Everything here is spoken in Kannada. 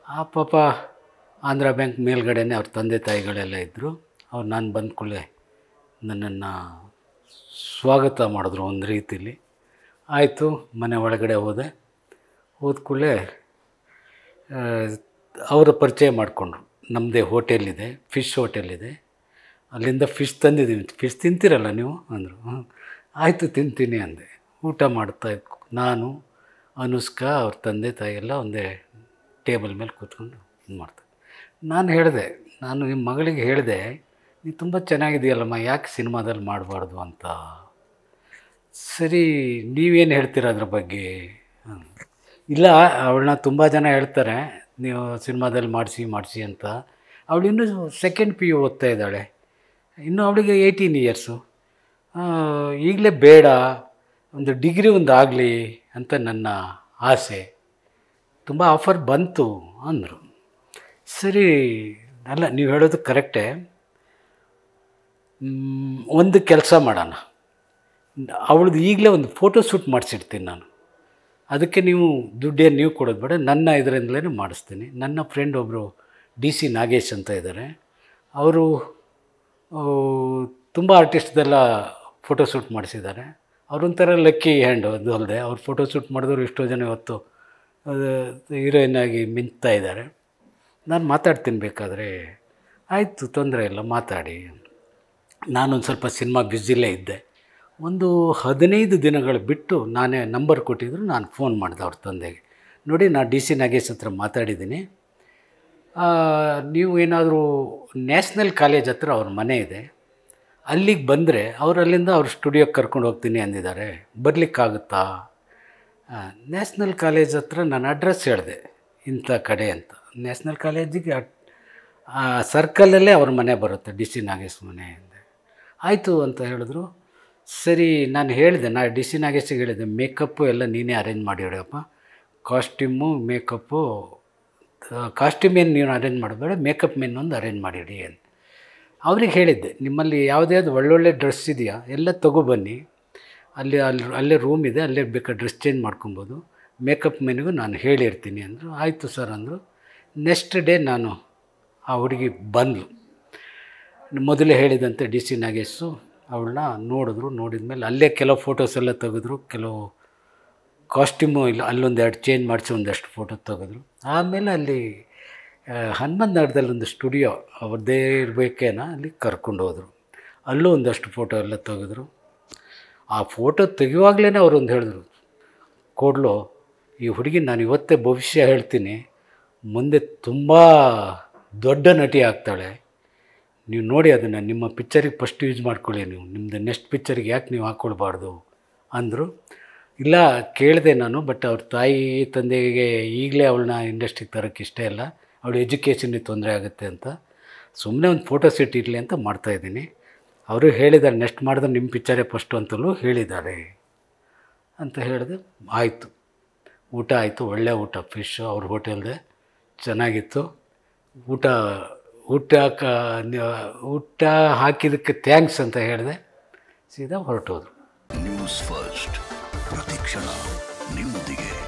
ಆ ಪಾಪ ಆಂಧ್ರ ಬ್ಯಾಂಕ್ ಮೇಲ್ಗಡೆನೇ ಅವ್ರ ತಂದೆ ತಾಯಿಗಳೆಲ್ಲ ಇದ್ದರು ಅವ್ರು ನಾನು ಬಂದ ಕೂಡಲೇ ನನ್ನನ್ನು ಸ್ವಾಗತ ಮಾಡಿದ್ರು ಒಂದು ರೀತಿಲಿ ಆಯಿತು ಮನೆ ಒಳಗಡೆ ಹೋದೆ ಹೋದ ಕೂಡಲೇ ಅವರ ಪರಿಚಯ ಮಾಡಿಕೊಂಡ್ರು ನಮ್ಮದೇ ಹೋಟೆಲಿದೆ ಫಿಶ್ ಹೋಟೆಲಿದೆ ಅಲ್ಲಿಂದ ಫಿಶ್ ತಂದಿದ್ದೀವಿ ಫಿಶ್ ತಿಂತೀರಲ್ಲ ನೀವು ಅಂದರು ಹ್ಞೂ ಆಯಿತು ತಿಂತೀನಿ ಅಂದೆ ಊಟ ಮಾಡ್ತಾ ಇದ್ಕು ನಾನು ಅನುಷ್ಕಾ ಅವ್ರ ತಂದೆ ತಾಯಿ ಎಲ್ಲ ಒಂದೇ ಟೇಬಲ್ ಮೇಲೆ ಕೂತ್ಕೊಂಡು ಇದು ಮಾಡ್ತಾರೆ ನಾನು ಹೇಳಿದೆ ನಾನು ನಿಮ್ಮ ಮಗಳಿಗೆ ಹೇಳಿದೆ ನೀ ತುಂಬ ಚೆನ್ನಾಗಿದೆಯಲ್ಲಮ್ಮ ಯಾಕೆ ಸಿನಿಮಾದಲ್ಲಿ ಮಾಡಬಾರ್ದು ಅಂತ ಸರಿ ನೀವೇನು ಹೇಳ್ತೀರ ಅದ್ರ ಬಗ್ಗೆ ಹ್ಮ್. ಇಲ್ಲ ಅವಳನ್ನ ತುಂಬ ಜನ ಹೇಳ್ತಾರೆ ನೀವು ಸಿನಿಮಾದಲ್ಲಿ ಮಾಡಿಸಿ ಮಾಡಿಸಿ ಅಂತ ಅವಳು ಇನ್ನೂ ಸೆಕೆಂಡ್ ಪಿ ಯು ಓದ್ತಾ ಇದ್ದಾಳೆ ಇನ್ನು ಅವಳಿಗೆ ಏಯ್ಟೀನ್ ಇಯರ್ಸು ಈಗಲೇ ಬೇಡ ಒಂದು ಡಿಗ್ರಿ ಒಂದು ಆಗಲಿ ಅಂತ ನನ್ನ ಆಸೆ ತುಂಬ ಆಫರ್ ಬಂತು ಅಂದರು ಸರಿ ಅಲ್ಲ ನೀವು ಹೇಳೋದು ಕರೆಕ್ಟೇ ಮ್, ಒಂದು ಕೆಲಸ ಮಾಡೋಣ ಅವಳದು ಈಗಲೇ ಒಂದು ಫೋಟೋ ಶೂಟ್ ಮಾಡಿಸಿಡ್ತೀನಿ ನಾನು ಅದಕ್ಕೆ ನೀವು ದುಡ್ಡೇನು ನೀವು ಕೊಡೋದು ಬೇಡ ನನ್ನ ಇದರಿಂದಲೇ ಮಾಡಿಸ್ತೀನಿ ನನ್ನ ಫ್ರೆಂಡ್ ಒಬ್ಬರು ಡಿ ಸಿ ನಾಗೇಶ್ ಅಂತ ಇದ್ದಾರೆ ಅವರು ತುಂಬ ಆರ್ಟಿಸ್ಟ್ದೆಲ್ಲ ಫೋಟೋ ಶೂಟ್ ಮಾಡಿಸಿದ್ದಾರೆ ಅವರೊಂಥರ ಲಕ್ಕಿ ಹ್ಯಾಂಡು ಅದು ಅಲ್ಲದೆ ಅವ್ರು ಫೋಟೋ ಶೂಟ್ ಮಾಡಿದವರು ಎಷ್ಟೋ ಜನ ಇವತ್ತು ಹೀರೋಯಿನ್ ಆಗಿ ಮಿಂಚ್ತಾ ಇದ್ದಾರೆ ನಾನು ಮಾತಾಡ್ತೀನಿ ಬೇಕಾದರೆ ಆಯಿತು ತೊಂದರೆ ಇಲ್ಲ ಮಾತಾಡಿ ನಾನೊಂದು ಸ್ವಲ್ಪ ಸಿನಿಮಾ ಬ್ಯುಸಿಲೇ ಇದ್ದೆ ಒಂದು ಹದಿನೈದು ದಿನಗಳು ಬಿಟ್ಟು ನಾನೇ ನಂಬರ್ ಕೊಟ್ಟಿದ್ರು ನಾನು ಫೋನ್ ಮಾಡಿದೆ ಅವ್ರ ತಂದೆಗೆ ನೋಡಿ ನಾನು ಡಿ ಸಿ ನಾಗೇಶ್ ಹತ್ರ ಮಾತಾಡಿದ್ದೀನಿ ಆ, ನೀವು ಏನಾದರೂ ನ್ಯಾಷನಲ್ ಕಾಲೇಜ್ ಹತ್ರ ಅವ್ರ ಮನೆ ಇದೆ ಅಲ್ಲಿಗೆ ಬಂದರೆ ಅವ್ರು ಅಲ್ಲಿಂದ ಅವ್ರ ಸ್ಟುಡಿಯೋಕ್ಕೆ ಕರ್ಕೊಂಡು ಹೋಗ್ತೀನಿ ಅಂದಿದ್ದಾರೆ ಬರಲಿಕ್ಕಾಗುತ್ತಾ ನ್ಯಾಷನಲ್ ಕಾಲೇಜ್ ಹತ್ರ ನಾನು ಅಡ್ರೆಸ್ ಹೇಳಿದೆ ಇಂಥ ಕಡೆ ಅಂತ ನ್ಯಾಷನಲ್ ಕಾಲೇಜಿಗೆ ಆ ಸರ್ಕಲಲ್ಲೇ ಅವ್ರ ಮನೆ ಬರುತ್ತೆ ಡಿ ಸಿ ನಾಗೇಶ್ ಮನೆ ಅಂದೆ ಆಯಿತು ಅಂತ ಹೇಳಿದ್ರು ಸರಿ ನಾನು ಹೇಳಿದೆ ನಾ ಡಿ ಸಿ ನಾಗೇಶಿಗೆ ಹೇಳಿದೆ ಮೇಕಪ್ಪು ಎಲ್ಲ ನೀನೇ ಅರೇಂಜ್ ಮಾಡಿಡಪ್ಪ ಕಾಸ್ಟ್ಯೂಮು ಮೇಕಪ್ಪು ಕಾಸ್ಟ್ಯೂಮ್ ಏನು ನೀವು ಅರೇಂಜ್ ಮಾಡಬೇಡ ಮೇಕಪ್ ಮೆನ್ ಒಂದು ಅರೇಂಜ್ ಮಾಡಿಡಿ ಅಂತ ಅವ್ರಿಗೆ ಹೇಳಿದ್ದೆ ನಿಮ್ಮಲ್ಲಿ ಯಾವುದ್ಯಾವ್ದು ಒಳ್ಳೊಳ್ಳೆ ಡ್ರೆಸ್ ಇದೆಯಾ ಎಲ್ಲ ತೊಗೊಬನ್ನಿ ಅಲ್ಲಿ ಅಲ್ಲಿ ಅಲ್ಲೇ ರೂಮ್ ಇದೆ ಅಲ್ಲೇ ಬೇಕಾದ್ರೆ ಡ್ರೆಸ್ ಚೇಂಜ್ ಮಾಡ್ಕೊಬೋದು ಮೇಕಪ್ ಮೆನ್ಗೂ ನಾನು ಹೇಳಿರ್ತೀನಿ ಅಂದರು ಆಯಿತು ಸರ್ ಅಂದರು ನೆಕ್ಸ್ಟ್ ಡೇ ನಾನು ಆ ಹುಡುಗಿ ಬಂದಳು ಮೊದಲೇ ಹೇಳಿದಂತೆ ಡಿ ಸಿ ನಾಗೇಶು ಅವಳನ್ನ ನೋಡಿದ್ರು ನೋಡಿದ ಮೇಲೆ ಅಲ್ಲೇ ಕೆಲವು ಫೋಟೋಸ್ ಎಲ್ಲ ತೆಗೆದ್ರು ಕೆಲವು ಕಾಸ್ಟ್ಯೂಮು ಇಲ್ಲ ಅಲ್ಲೊಂದು ಎರಡು ಚೇಂಜ್ ಮಾಡಿಸಿ ಒಂದಷ್ಟು ಫೋಟೋ ತೆಗೆದ್ರು ಆಮೇಲೆ ಅಲ್ಲಿ ಆ, ಹನುಮಂತ ನಗರದಲ್ಲಿ ಒಂದು ಸ್ಟುಡಿಯೋ ಅವ್ರದ್ದೇ ಇರಬೇಕೇನ ಅಲ್ಲಿ ಕರ್ಕೊಂಡು ಹೋದರು ಅಲ್ಲೂ ಒಂದಷ್ಟು ಫೋಟೋ ಎಲ್ಲ ತೆಗೆದ್ರು ಆ ಫೋಟೋ ತೆಗೆಯುವಾಗಲೇ ಅವರೊಂದು ಹೇಳಿದ್ರು ಕೊಡ್ಲು ಈ ಹುಡುಗಿ ನಾನು ಇವತ್ತೇ ಭವಿಷ್ಯ ಹೇಳ್ತೀನಿ ಮುಂದೆ ತುಂಬ ದೊಡ್ಡ ನಟಿ ಆಗ್ತಾಳೆ ನೀವು ನೋಡಿ ಅದನ್ನು ನಿಮ್ಮ ಪಿಕ್ಚರಿಗೆ ಫಸ್ಟ್ ಯೂಸ್ ಮಾಡ್ಕೊಳ್ಳಿ ನೀವು ನಿಮ್ಮದು ನೆಕ್ಸ್ಟ್ ಪಿಕ್ಚರಿಗೆ ಯಾಕೆ ನೀವು ಹಾಕ್ಕೊಳ್ಬಾರ್ದು ಅಂದರು ಇಲ್ಲ ಕೇಳಿದೆ ನಾನು ಬಟ್ ಅವ್ರ ತಾಯಿ ತಂದೆಗೆ ಈಗಲೇ ಅವಳನ್ನ ಇಂಡಸ್ಟ್ರಿಗೆ ತರೋಕ್ಕೆ ಇಷ್ಟ ಇಲ್ಲ ಅವಳ ಎಜುಕೇಷನ್ಗೆ ತೊಂದರೆ ಆಗುತ್ತೆ ಅಂತ ಸುಮ್ಮನೆ ಒಂದು ಫೋಟೋ ಸೆಟ್ ಇರಲಿ ಅಂತ ಮಾಡ್ತಾಯಿದ್ದೀನಿ ಅವರು ಹೇಳಿದ್ದಾರೆ ನೆಕ್ಸ್ಟ್ ಮಾಡಿದ್ರೆ ನಿಮ್ಮ ಪಿಕ್ಚರೇ ಫಸ್ಟು ಅಂತಲೂ ಹೇಳಿದ್ದಾರೆ ಅಂತ ಹೇಳಿದೆ ಆಯಿತು ಊಟ ಆಯಿತು ಒಳ್ಳೆ ಊಟ ಫಿಶ್ ಅವ್ರ ಹೋಟೆಲ್ದೆ ಚೆನ್ನಾಗಿತ್ತು ಊಟ ಊಟ ಕ ಊಟ ಹಾಕಿದ್ದಕ್ಕೆ ಥ್ಯಾಂಕ್ಸ್ ಅಂತ ಹೇಳಿದೆ ಸೀದಾ ಹೊರಟೋದ್ರು ನ್ಯೂಸ್ ಫಸ್ಟ್ ಪ್ರತಿಕ್ಷಣ ನಿಮ್ಮೊಂದಿಗೆ